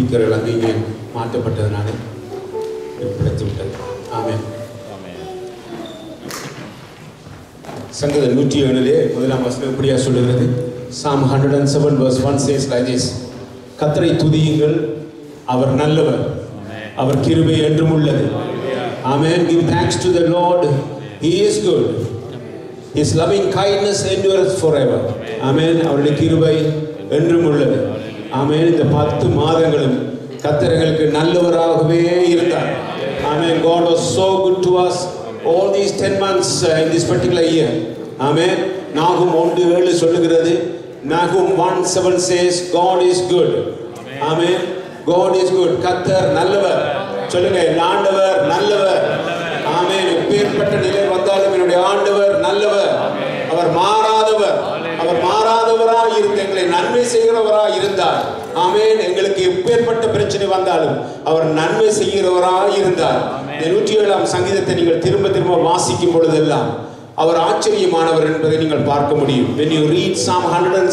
ஸ்பீக்கர்கள் அங்கே இங்கே மாற்றப்பட்டதுனால இது கிடைத்து விட்டது ஆமென் சங்கீதம் நூற்றி ஏழிலே முதலாம் வசனம் இப்படியா சொல்லுகிறது psalm hundred and seven verse one says like this கத்தரை துதியுங்கள் அவர் நல்லவர் அவர் கிருபை என்றும் உள்ளது ஆமென் give thanks to the lord he is good his loving kindness endures forever ஆமென் அவருடைய கிருபை என்றும் உள்ளது ஆமென் இந்த பத்து மாதங்களும் கத்தர்களுக்கு நல்லவராகவே இருந்தார் ஆமென் god was so good to us all these 10 months uh, in this particular year ஆமென் நாகும் ஒன்று ஏழு சொல்லுகிறது நாகும் one seven says god is good ஆமென் god is good கத்தர் நல்லவர் சொல்லுங்க என் ஆண்டவர் நல்லவர் ஆமென் எப்பேற்பட்ட நிலை வந்தாலும் என்னுடைய ஆண்டவர் நல்லவர் அவர் மாறாதவர் அவர் மாறாதவராய் இருந்து எங்களை நன்மை செய்கிறவராய் இருந்தார் ஆமென் எங்களுக்கு எப்பேற்பட்ட பிரச்சனை வந்தாலும் அவர் நன்மை செய்கிறவராய் இருந்தார் இந்த நூற்றி ஏழாம் சங்கீதத்தை நீங்கள் திரும்ப திரும்ப வாசிக்கும் பொழுதெல்லாம் அவர் ஆச்சரியமானவர் என்பதை நீங்கள் பார்க்க முடியும் when you read psalm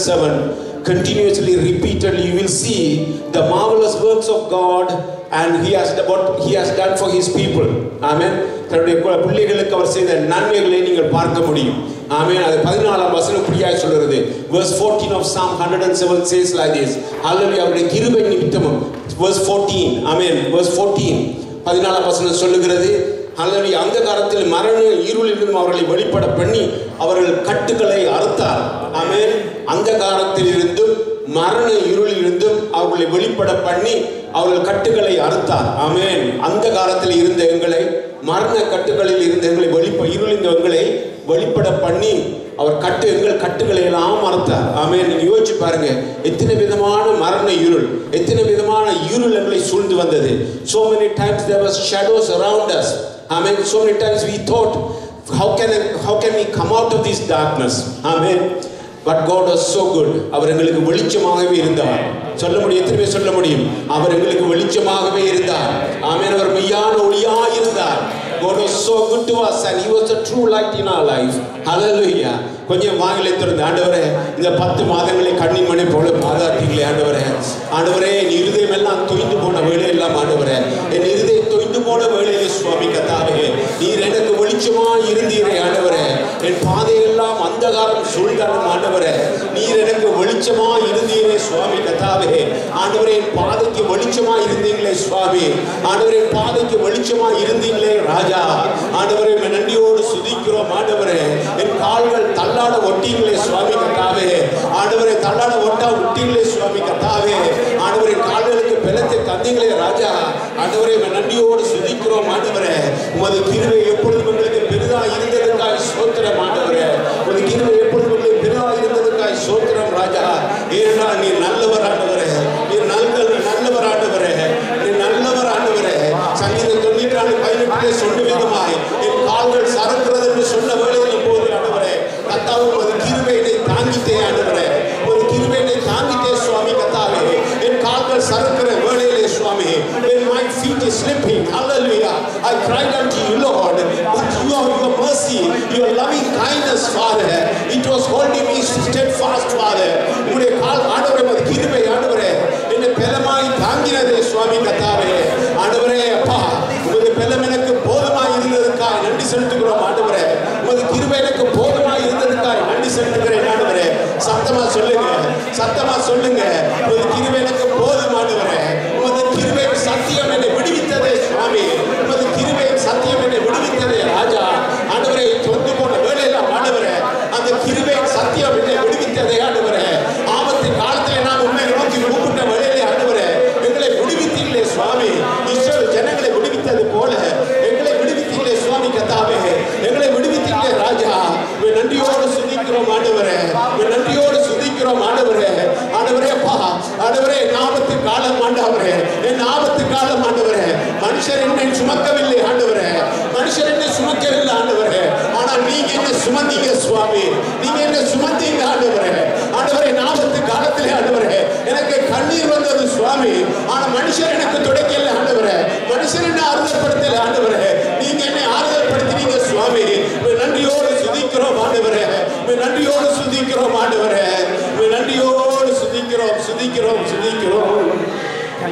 107 continuously repeatedly you will see the marvelous works of god and he has what he has done for his people amen தன்னுடைய பு- பிள்ளைகளுக்கு அவர் செய்த நன்மைகளை நீங்கள் பார்க்க முடியும் ஆமென் அது பதினாலாம் வசனம் இப்படியாய் சொல்கிறது verse 14 of psalm 107 says like this hallelujah அவருடைய கிருபை நிமித்தமும் verse 14 ஆமென் verse 14 பதினாலாம் வசனம் சொல்லுகிறது அல்லது அந்த காலத்தில் மரண இருளிலும் அவர்களை வெளிப்பட பண்ணி அவர்கள் கட்டுகளை அறுத்தார் ஆமென் அந்த காலத்தில் இருந்தும் மரண இருளிலிருந்தும் அவர்களை வெளிப்பட பண்ணி அவர்கள் கட்டுகளை அறுத்தார் ஆமென் அந்த காலத்தில் இருந்த எங்களை மரண கட்டுகளில் இருந்த எங்களை வெளிப்ப இருளிந்த எங்களை வெளிப்பட பண்ணி அவர் கட்டு எங்கள் கட்டுகளை எல்லாம் மறுத்தார் ஆமென் நீங்க யோசிச்சு பாருங்க எத்தனை விதமான மரண இருள் எத்தனை விதமான இருள் எங்களை சூழ்ந்து வந்தது so many times there was shadows around us amen so many times we thought how can how can we come out of this darkness amen but god was so good அவர் எங்களுக்கு வெளிச்சமாகவே இருந்தார் சொல்ல முடியும் எத்தனை பேர் சொல்ல முடியும் அவர் எங்களுக்கு வெளிச்சமாகவே இருந்தார் ஆமென் அவர் மெய்யான ஒளியாய் இருந்தார் God was so good to us and he was the true light in our life. Hallelujah. கொஞ்சம் வாயிலை திறந்து ஆண்டவரே இந்த பத்து மாதங்களை கண்ணின் மணி போல பாதாட்டீங்களே ஆண்டவரே ஆண்டவரே என் இருதயம் எல்லாம் தொய்ந்து போன வேலை எல்லாம் ஆண்டவரே என் இருதயம் தொய்ந்து போன வேலையிலே சுவாமி கத்தாவே நீர் எனக்கு வெளிச்சமா இருந்தீரே ஆண்டவரே என் பாதையெல்லாம் அந்தகாரம் சூழ்ந்தாலும் ஆண்டவரே நீர் எனக்கு வெளிச்சமா இருந்தீரே சுவாமி கத்தாவே ஆண்டவரே என் பாதைக்கு வெளிச்சமா இருந்தீங்களே சுவாமி ஆண்டவரே என் பாதைக்கு வெளிச்சமா இருந்தீங்களே ராஜா ஆண்டவரே உம்மை நன்றியோடு சுதிக்கிறோம் ஆண்டவரே என் கால்கள் தள்ளாட ஒட்டிங்களே சுவாமி கத்தாவே ஆண்டவரே தள்ளாட ஒட்டா விட்டீங்களே சுவாமி கத்தாவே ஆண்டவரே கால்களுக்கு பலத்தை தந்தீங்களே ராஜா ஆண்டவரே உம்மை நன்றியோடு சுதிக்கிறோம் ஆண்டவரே உமது கிருவை எப்பொழுதும் எங்களுக்கு பெரிதா இருந்ததுக்காய் சோத்திரம் ஆண்டவரே உமது கிருவை எப்பொழுதும் எங்களுக்கு பெரிதா இருந்ததுக்காய் சோத்திரம் ராஜா ஏனென்றால் நீ நல்லவர் ஆண்டவரே நீ நல்ல நல்லவர் ஆண்டவரே நீ நல்லவர் ஆண்டவரே சங்கீதம் தொண்ணூற்றி நாலு பதினெட்டிலே சொன்ன விதமாய் என் கால்கள் சறுக்கிறது என்று சொன்ன வேளையில் போது ஆண்டவரே கத்தாவே ஒரு கிருபையினை தாங்கித்தே ஆண்டவரே ஒரு கிருபையினை தாங்கித்தே சுவாமி கத்தாவே என் கால்கள் சறுக்கிற வேளையிலே சுவாமி when my feet is slipping hallelujah I cried unto you Lord but you are your mercy your loving kindness Father it was holding me steadfast Father உங்களுடைய கால் ஆண்டவரே ஒரு கிருபை ஆண்டவரே என்னை பலமாய் தாங்கினதே சுவாமி கத்தாவே ஆண்டவரே அப்பா உமது பலம் எனக்கு போதுமாய் இருந்ததுக்காய் நன்றி செலுத்துகிறோம் ஆண்டவரே உமது கிருபை எனக்கு போதுமாய் இருந்ததுக்காய் நன்றி செலுத்துகிறேன் ஆண்டவரே சத்தமா சொல்லுங்க சத்தமா சொல்லுங்க உமது கிருபை எனக்கு போதும் ஆண்டவரே உமது கிருபை சத்தியம் என்னை விடுவித்ததே சுவாமி உமது கிருபை சத்தியம் என்னை விடுவித்ததே ராஜா ஆண்டவரே தொந்து போன வேலையில ஆண்டவரே அந்த கிருபை சத்தியம் என்னை விடுவித்ததே ஆண்டவரே ஆபத்தின் காலத்திலே நான் உண்மை நோக்கி கூப்பிட்ட வேலையிலே ஆண்டவரே எங்களை விடுவித்தீங்களே சுவாமி இஸ்ரேல் ஜனங்களை விடுவித்தது போல எங்களை விடுவித்தீங்களே சுவாமி கத்தாவே எங்களை விடுவித்தீங்களே ராஜா உம்மை நன்றியோடு சுதிக்கிறோம் ஆண்டவரே உம்மை நன்றியோடு சுதிக்கிறோம் ஆண்டவரே ஆண்டவரே அப்பா ஆண்டவரே என் ஆபத்து காலம் ஆண்டவரே என் ஆபத்து காலம் ஆண்டவரே மனுஷர் என்னை சுமக்கவில்லை ஆண்டவரே மனுஷர் என்னை சுமக்கவில்லை ஆண்டவரே ஆனால் நீங்க என்ன சுமந்தீங்க சுவாமி நீங்க என்ன சுமந்தீங்க ஆண்டவரே ஆண்டவரே என் ஆபத்து காலத்திலே ஆண்டவரே எனக்கு கண்ணீர் வந்தது சுவாமி ஆனா மனுஷர் எனக்கு துடைக்கல ஆண்டவரே மனுஷர் என்ன ஆறுதல் படுத்தல ஆண்டவரே நீங்க என்னை ஆறுதல் படுத்தினீங்க சுவாமி உம்மை நன்றியோடு சுதிக்கிறோம் ஆண்டவரே உம்மை நன்றியோடு சுதிக்கிறோம் ஆண்டவரே உம்மை நன்றியோடு சுதிக்கிறோம் சுதிக்கிறோம் சுதிக்கிறோம்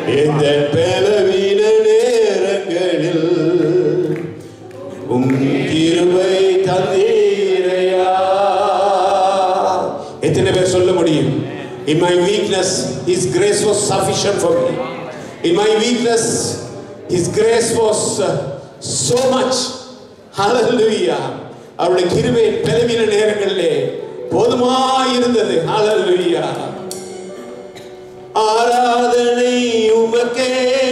இந்த பலவீன நேரங்களில் உம் கிருபை தந்தீரையா எத்தனை பேர் சொல்ல முடியும் In my weakness, His grace was sufficient for me. In my weakness, His grace was uh, so much. Hallelujah. அவருடைய கிருபை பலவீன நேரங்களிலே போதுமாயிருந்தது Hallelujah. ஆராதனை உமக்கே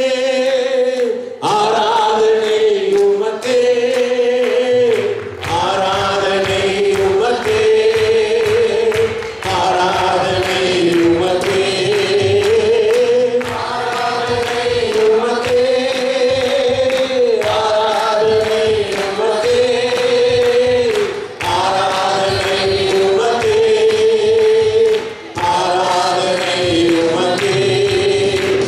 ஆராதனை உமக்கே ஆராதனை உமக்கே ஆராதனை உமக்கே ஆராதனை உமக்கே ஆராதனை உமக்கே ஆராதனை உமக்கே ஆராதனை உமக்கே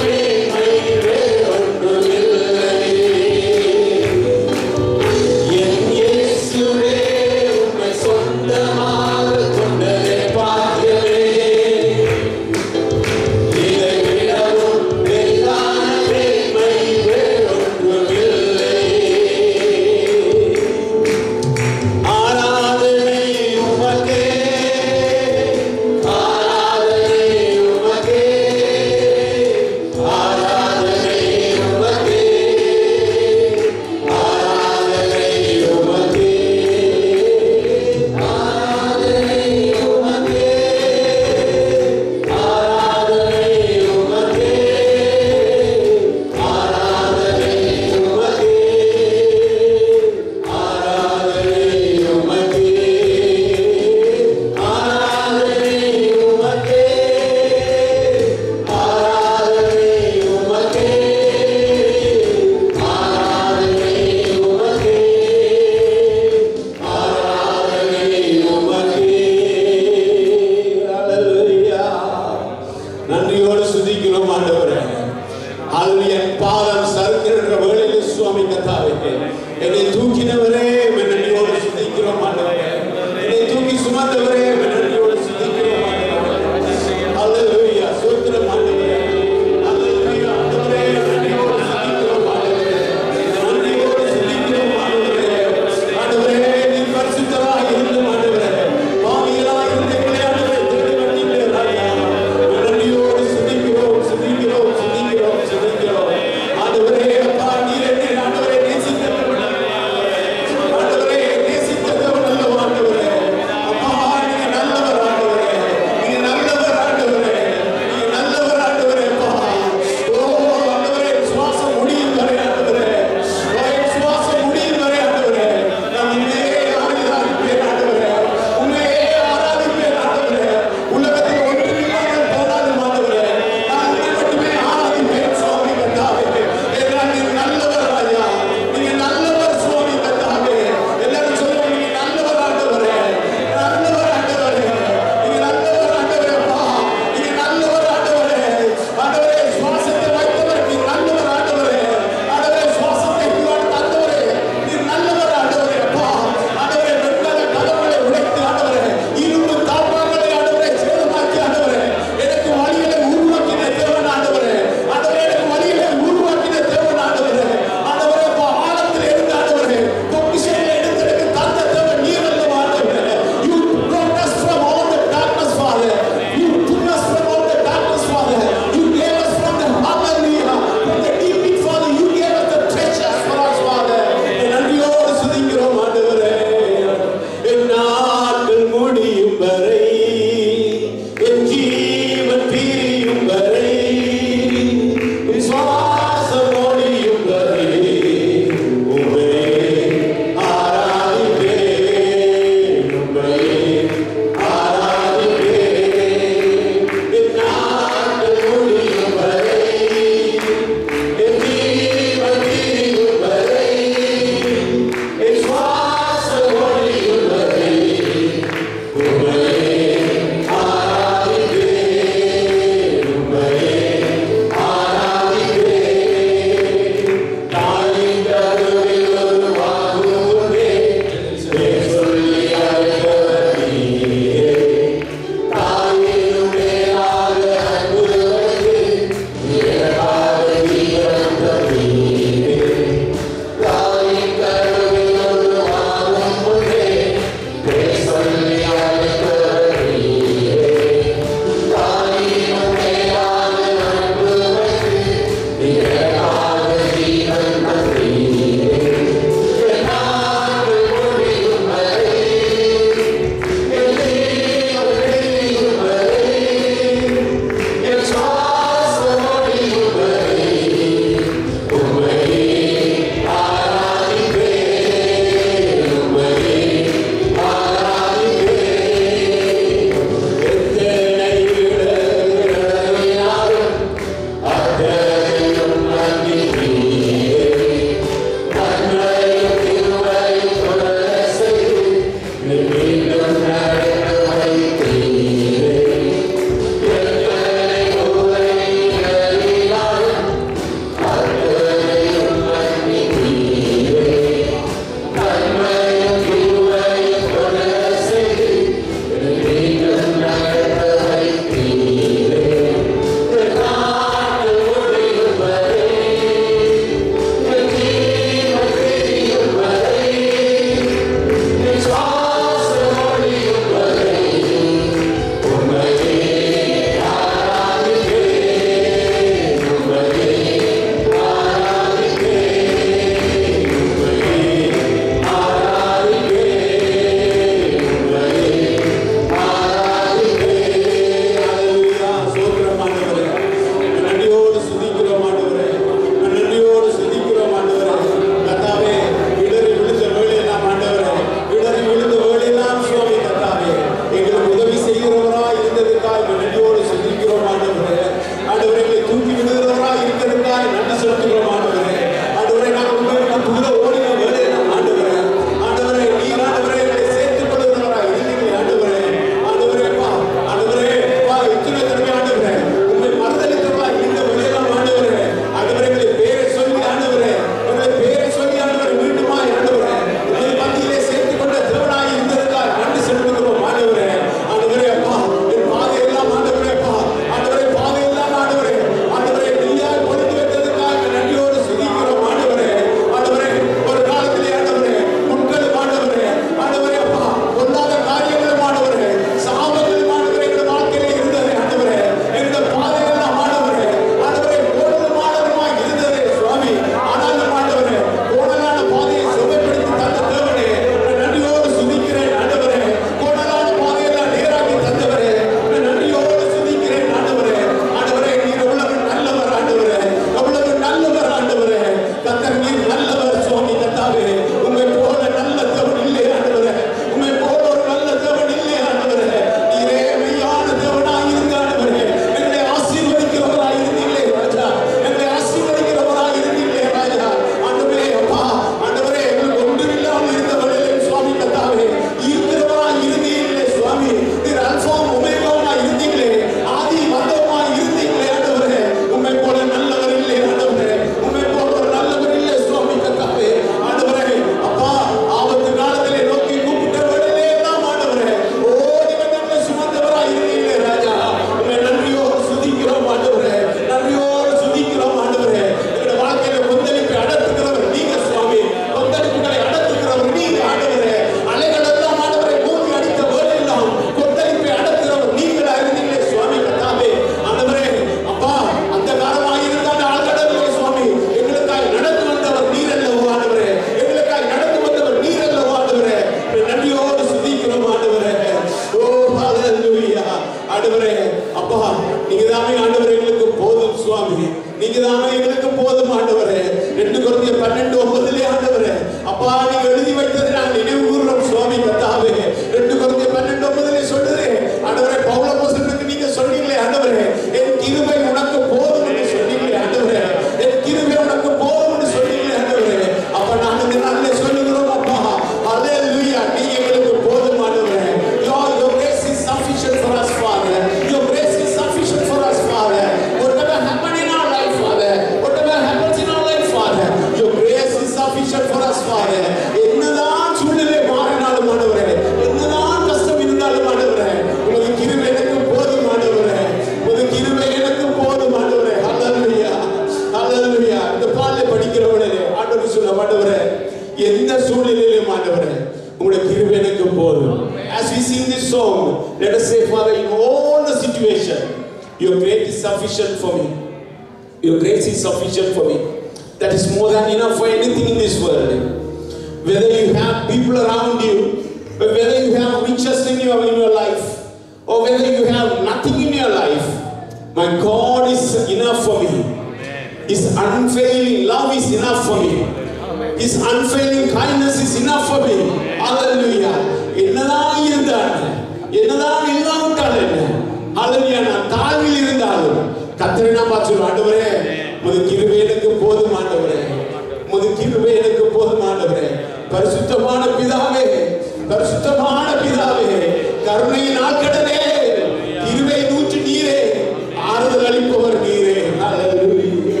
கத்தர் நீர் நல்லவர் சுவாமி கத்தாவே உண்மை போல நல்ல தேவன் இல்லை ஆண்டவரே உண்மை போல ஒரு நல்ல தேவன் இல்லை ஆண்டவரே நீரே மெய்யான தேவனாய் இருந்த ஆண்டவரே எங்களை ஆசீர்வதிக்கிறவராய் இருந்தீங்களே ராஜா எங்களை ஆசீர்வதிக்கிறவராய் இருந்தீங்களே ராஜா ஆண்டவரே அப்பா ஆண்டவரே எங்களுக்கு ஒன்றுமில்லாமல் இருந்தவர்களே சுவாமி கத்தாவே இருக்கிறவராய் இருந்தீங்களே சுவாமி நீர் அல்பா ஒமேகாவாய் இருந்தீங்களே ஆதி மந்தமாய் இருந்தீங்களே ஆண்டவரே உண்மை போல நல்லவர் இல்லை ஆண்டவரே உண்மை போல ஒரு நல்லவர் இல்லை சுவாமி கத்தாவே ஆண்டவரே அப்பா ஆபத்து காலத்திலே நோக்கி கூப்பிட்டவர்களே எல்லாம் ஆண்டவரே ஓடி வந்து சுமந்தவராய் இருந்தீங்களே ராஜா உண்மை நன்றியோடு சுதிக்கிறோம் ஆண்டவரே நன்றியோடு சுதிக்கிறோம் ஆண்டவரே எங்களுடைய வாழ்க்கையில கொந்தளிப்பை அடக்குகிறவர் நீங்க சுவாமி கொந்தளிப்புகளை அடக்குகிறவர் நீங்க ஆண்டவரே அலைகள் எல்லாம் ஆண்டவரை மூழ்கி அடித்த போதெல்லாம் கொந்தளிப்பை அடக்குகிறவர் நீங்களா இருந்தீங்களே சுவாமி கத்தாவே ஆண்டவரே அப்பா அந்த காலமாக இருந்த அந்த ஆழ்கடலே சுவாமி எங்களுக்காய் நடந்து வந்தவர் நீர் அல்லவோ ஆண்டவரே எங்களுக்காய் நடந்து வந்தவர் நீர் அல்லவோ ஆண்டவரே நன்றியோடு சுதிக்கிறோம் ஆண்டவரே ஓ ஹalleluya ஆண்டவரே அப்பா நீங்க தாமே ஆண்டவரே எங்களுக்கு போதும் சுவாமி நீங்க தாமே எங்களுக்கு போதும் ஆண்டவரே ரெண்டு குழந்தைய பன்னெண்டு ஒன்பதுலே ஆண்டவரே அப்பா நீங்க எழுதி வைத்ததை நாங்கள் நினைவு கூறுறோம் சுவாமி கத்தாவே ரெண்டு குழந்தைய பன்னெண்டு ஒன்பதுலே சொல்லுதே ஆண்டவரே பவுல போசனுக்கு நீங்க சொன்னீங்களே ஆண்டவரே என் கிருபை உனக்கு போதும் என்று சொன்னீங்களே ஆண்டவரே என் கிருபை உனக்கு போதும் என்று சொன்னீங்களே ஆண்டவரே அப்ப நாங்க இந்த நாளிலே சொல்லுகிறோம் அப்பா ஹalleluya நீங்க எங்களுக்கு போதும் ஆண்டவரே Lord your grace is sufficient for us Father your grace is sufficient for us Father whatever happen in our life Father whatever happens in our life Father your grace is sufficient for us Father என்னதான் சூழ்நிலை மாறினாலும் ஆண்டவரே என்னதான் கஷ்டம் இருந்தாலும் ஆண்டவரே உமது கிருபை எனக்கு போதும் ஆண்டவரே உமது கிருபை எனக்கு போதும் ஆண்டவரே ஹalleluya ஹalleluya இந்த பாடலை படிக்கிறவனே ஆண்டவர் சொல்ல ஆண்டவரே எந்த சூழ்நிலையிலும் ஆண்டவரே உங்களுடைய கிருபை எனக்கு போதும் as we sing this song let us say father in all the situation your grace is sufficient for me your grace is sufficient for me that is more than enough for anything in this world whether you have people around you or whether you have riches in your in your life or whether you have nothing in your life my god is enough for me his unfailing love is enough for me his unfailing kindness is enough for me hallelujah என்னதான் இருந்தால் என்னதான் இல்லாவிட்டால் என்ன hallelujah நான் தாழ்வில் இருந்தாலும் கத்தரை நான் பார்த்து சொல்லுவேன், ஆண்டவரே முது கிருபை எனக்கு போதும் ஆண்டவரே முது கிருபை எனக்கு போதும் ஆண்டவரே பரிசுத்தமான பிதாவே பரிசுத்தமான பிதாவே கருணையின் ஆட்கடலே கிருபை நூற்று நீரே ஆறுதல் அளிப்பவர் நீரே Hallelujah.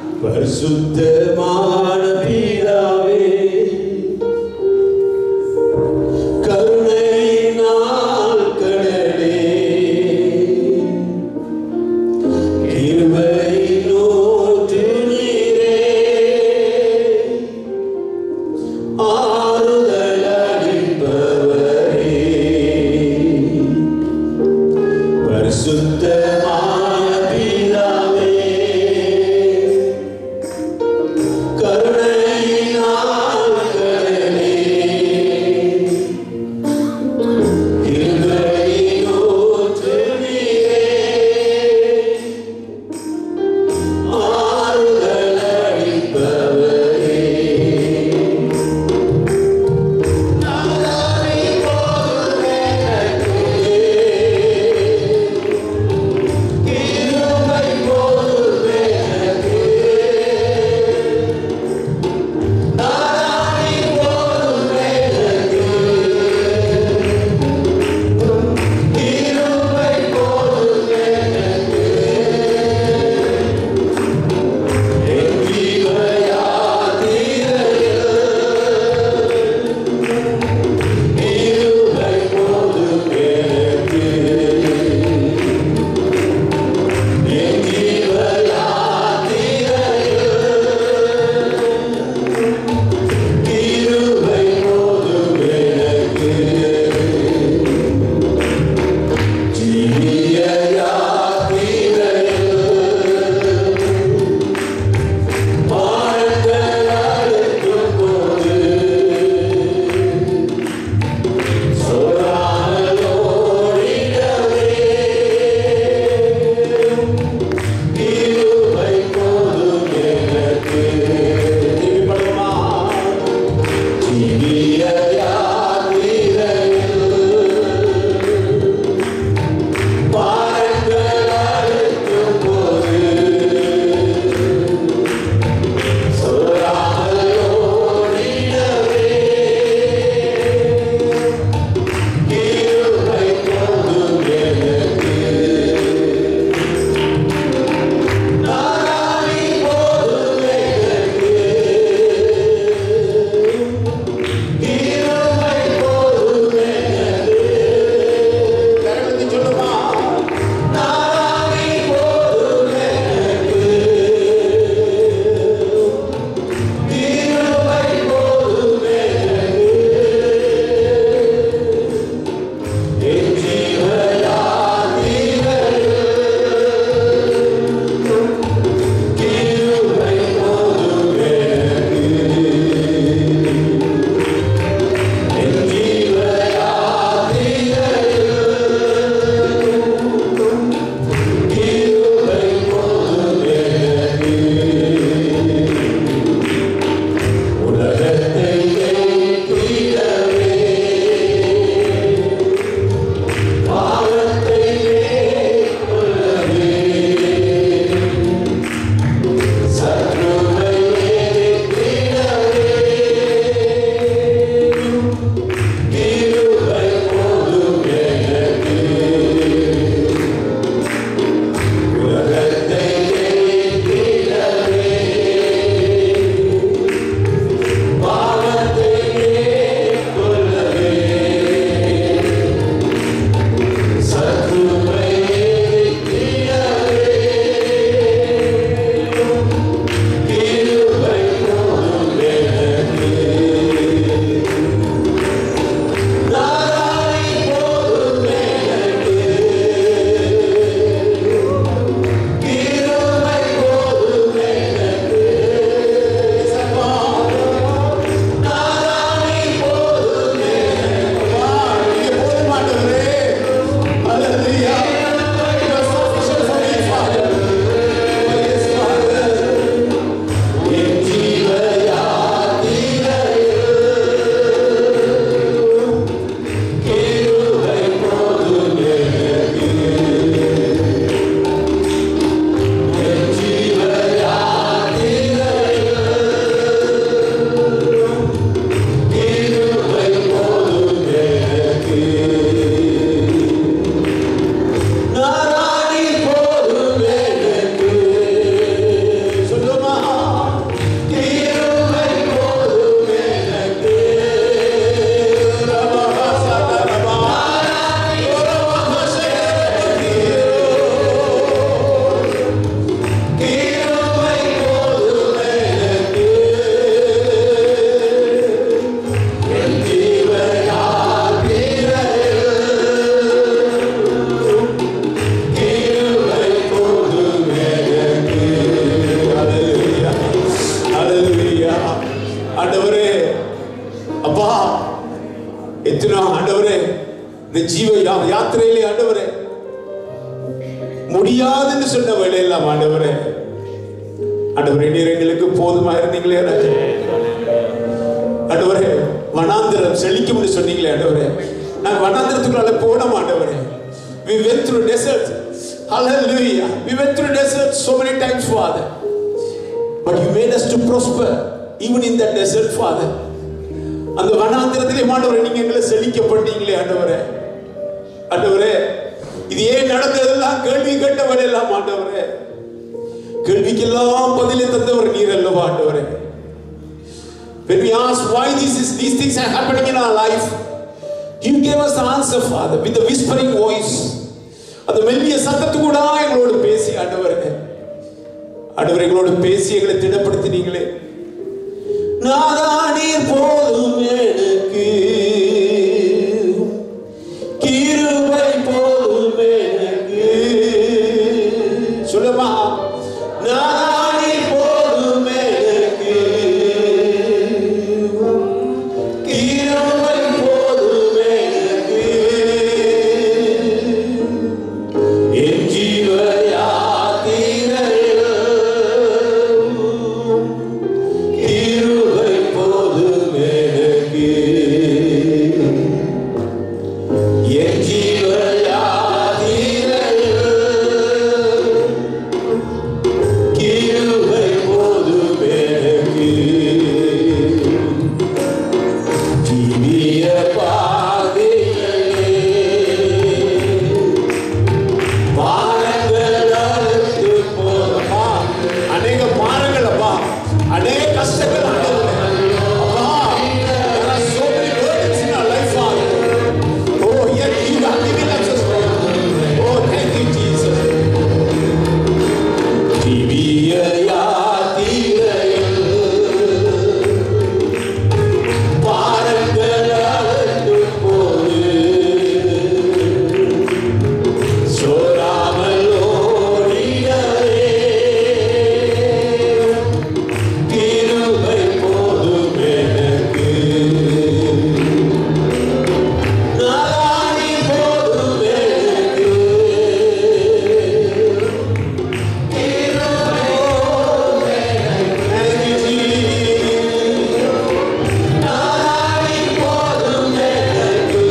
பரிசுத்தமான பிதாவே கருணையினால் கடலே கிருபை நூற்று நீரே ஆறுதல் அளிப்பவரே பரிசுத்தமான பிதாவே எத்தனை ஆண்டவரே இந்த ஜீவ யா- யாத்திரையிலே ஆண்டவரே முடியாதுன்னு சொன்ன வேலையெல்லாம் ஆண்டவரே ஆண்டவரே நீர் எங்களுக்கு போதுமா இருந்தீங்களே ராஜா. ஆண்டவரே வனாந்திரம் செழிக்கும்னு சொன்னீங்களே ஆண்டவரே நாங்க வனாந்திரத்துக்குள்ள போன ஆண்டவரே we went through desert hallelujah we went through desert so many times father but you made us to prosper even in that desert father அந்த வனாந்திரத்திலே ஆண்டவரே நீங்க எங்களை செழிக்க பண்ணீங்களே ஆண்டவரே ஆண்டவரே இது ஏன் நடந்ததெல்லாம் கேள்வி கேட்டவர் எல்லாம் ஆண்டவரே கேள்விக்கெல்லாம் பதிலை தந்தவர் நீர் அல்லவா ஆண்டவரே When we ask why this is, these things are happening in our life, you gave us the answer, Father, with the whispering voice. அந்த மெல்லிய சத்தத்து கூட எங்களோடு பேசி ஆண்டவரே ஆண்டவர் எங்களோடு பேசி எங்களை திடப்படுத்தினீங்களே நாதானீர் போதும் எனக்கு கிருபை போதும் எனக்கு சொல்லுமா நாதானீர் போதும் எனக்கு கிருபை போதும் எனக்கு என் ஜீவ யாத்திரையில் கிருபை போதும் எனக்கு என் ஜீவ யாத்திரையில் கிருபை போதும் எனக்கு ஜீவிய பாதையிலே பாரங்கள் அறுத்து போதப்பா அநேக பாரங்கள் அப்பா அநேக கஷ்டங்கள் ஆண்டவரே. அப்பா there are so many burdens in our life, Father. Oh, yet you have given us a strength. Oh, thank you, Jesus. ஜீவிய யாத்திரையில் பாரங்கள் அறுத்து போது சோராமல் ஓடிடவே கிருபை போதும் எனக்கு நாளானி போதும் எனக்கு கிருபை போதும் எனக்கு நாளானி போதும் எனக்கு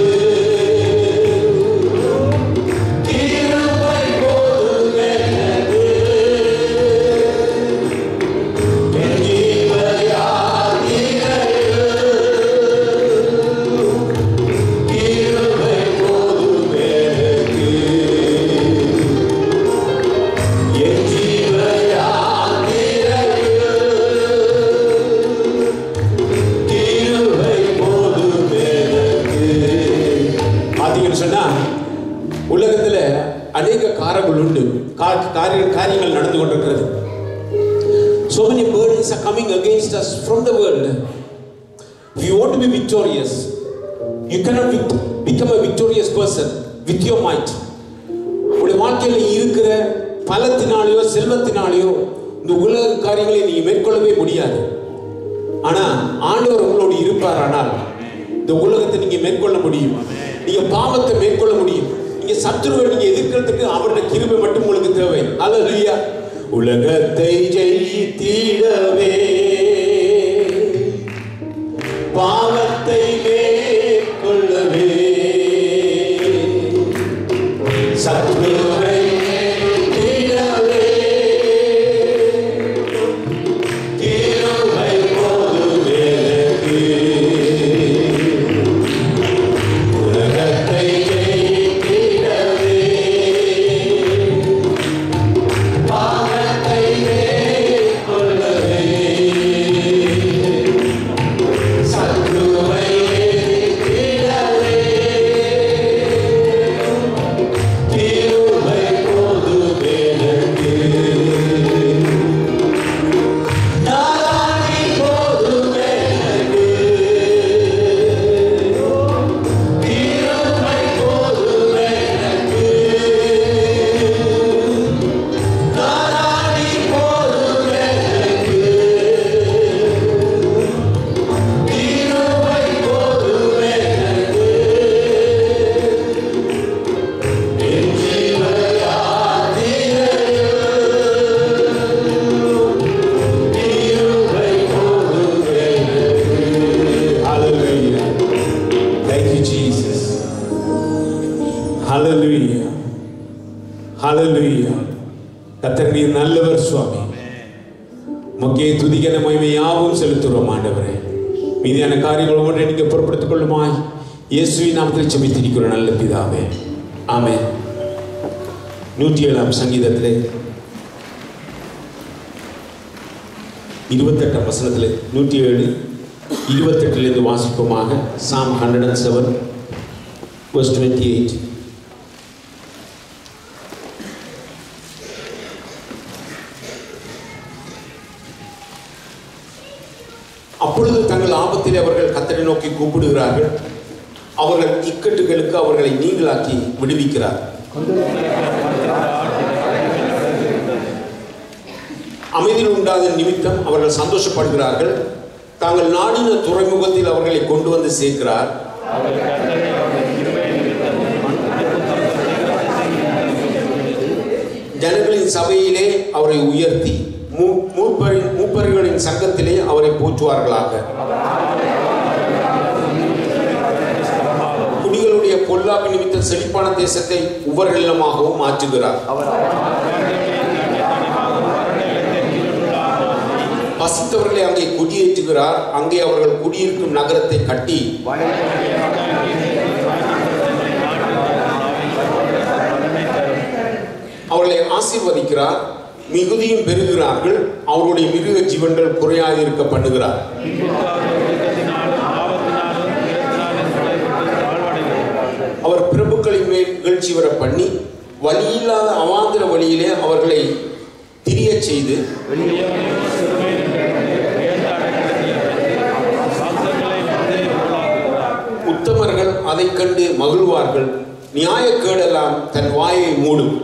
கிருபை போதும் எனக்கு என் ஜீவ யாத்திரையில் கிருபை போதும் எனக்கு என் ஜீவ யாத்திரையில் கிருபை போதும் எனக்கு பார்த்தீங்கன்னு சொன்னா உலகத்துல அநேக காரங்கள் உண்டு கா- காரிய காரியங்கள் நடந்து கொண்டிருக்கிறது so many burdens are coming against us from the world if you want to be victorious you cannot vic- become a victorious person with your might உங்களுடைய வாழ்க்கையில இருக்கிற பலத்தினாலேயோ செல்வத்தினாலேயோ இந்த உலக காரியங்களை நீங்க மேற்கொள்ளவே முடியாது ஆனா ஆண்டவர் உங்களோடு இருப்பார் ஆனால் இந்த உலகத்தை நீங்க மேற்கொள்ள முடியும் நீங்க பாவத்தை மேற்கொள்ள முடியும் நீங்க சத்துருவை நீங்க எதிர்க்கிறதுக்கு அவருடைய கிருபை மட்டும் உங்களுக்கு தேவை அல்லா உலகத்தை ஜெயித்திடவே பாவத்தை மேற்கொள்ளவே சத்துருவை வெற்றிடவே கிருபை போதும் எனக்கு. உலகத்தை ஜெயித்திடவே பாவத்தை மேற்கொள்ளவே ஸ்தோத்திரம் ஆண்டவரே மீதியான காரியங்கள் ஒவ்வொன்றை நீங்கள் பொருட்படுத்திக் கொள்ளுமாய் இயேசுவின் நாமத்தில் செபித்திருக்கிற நல்ல பிதாவே ஆமே நூற்றி ஏழாம் சங்கீதத்திலே இருபத்தெட்டாம் வசனத்தில் நூற்றி ஏழு இருபத்தெட்டுலேருந்து வாசிப்போமாக psalm hundred and seven verse twenty eight அப்பொழுது தங்கள் ஆபத்தில் அவர்கள் கத்தரை நோக்கி கூப்பிடுகிறார்கள் அவர்கள் இக்கட்டுகளுக்கு அவர்களை நீங்களாக்கி விடுவிக்கிறார் அமைதியில் உண்டாத நிமித்தம் அவர்கள் சந்தோஷப்படுகிறார்கள் தாங்கள் நாடின துறைமுகத்தில் அவர்களை கொண்டு வந்து சேர்க்கிறார் ஜனங்களின் சபையிலே அவரை உயர்த்தி மூ- மூப்பரின் மூப்பர்களின் சங்கத்திலே அவரை போற்றுவார்களாக குடிகளுடைய பொல்லாப்பு நிமித்தம் செழிப்பான தேசத்தை உவர்நிலமாகவும் மாற்றுகிறார் பசித்தவர்களை அங்கே குடியேற்றுகிறார் அங்கே அவர்கள் குடியிருக்கும் நகரத்தை கட்டி அவர்களை ஆசீர்வதிக்கிறார் மிகுதியும் பெறுகிறார்கள் அவர்களுடைய மிருக ஜீவன்கள் குறையாதிருக்க பண்ணுகிறார் அவர் பிரபுக்களின் மேல் நிகழ்ச்சி வர பண்ணி வழியில்லாத அவாந்திர வழியிலே அவர்களை திரியச் செய்து உத்தமர்கள் அதைக் கண்டு மகிழ்வார்கள் நியாயக்கேடெல்லாம் தன் வாயை மூடும்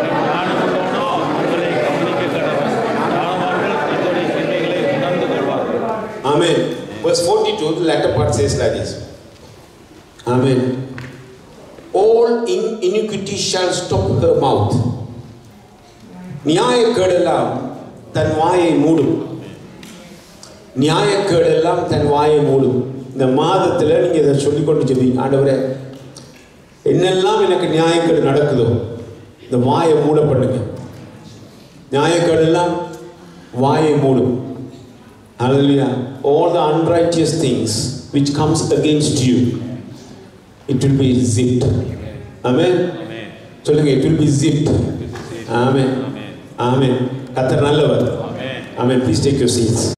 Amen. Verse 42, the latter part says like this. Amen. All in iniquity shall stop her mouth. நியாயக்கேடெல்லாம் தன் வாயை மூடும் நியாயக்கேடெல்லாம் தன் வாயை மூடும் இந்த மாதத்தில் நீங்கள் இதை சொல்லிக்கொண்டு சொல்லுவீங்க ஆண்டவரே என்னெல்லாம் எனக்கு நியாயக்கேடு நடக்குதோ இந்த வாயை மூட பண்ணுங்க நியாயக்கேடெல்லாம் வாயை மூடும் Hallelujah. All the unrighteous things which comes against you, it will be zipped. Amen. சொல்லுங்க it will be zipped. Amen. Amen. கத்தர் நல்லவர். Amen. Please take your seats.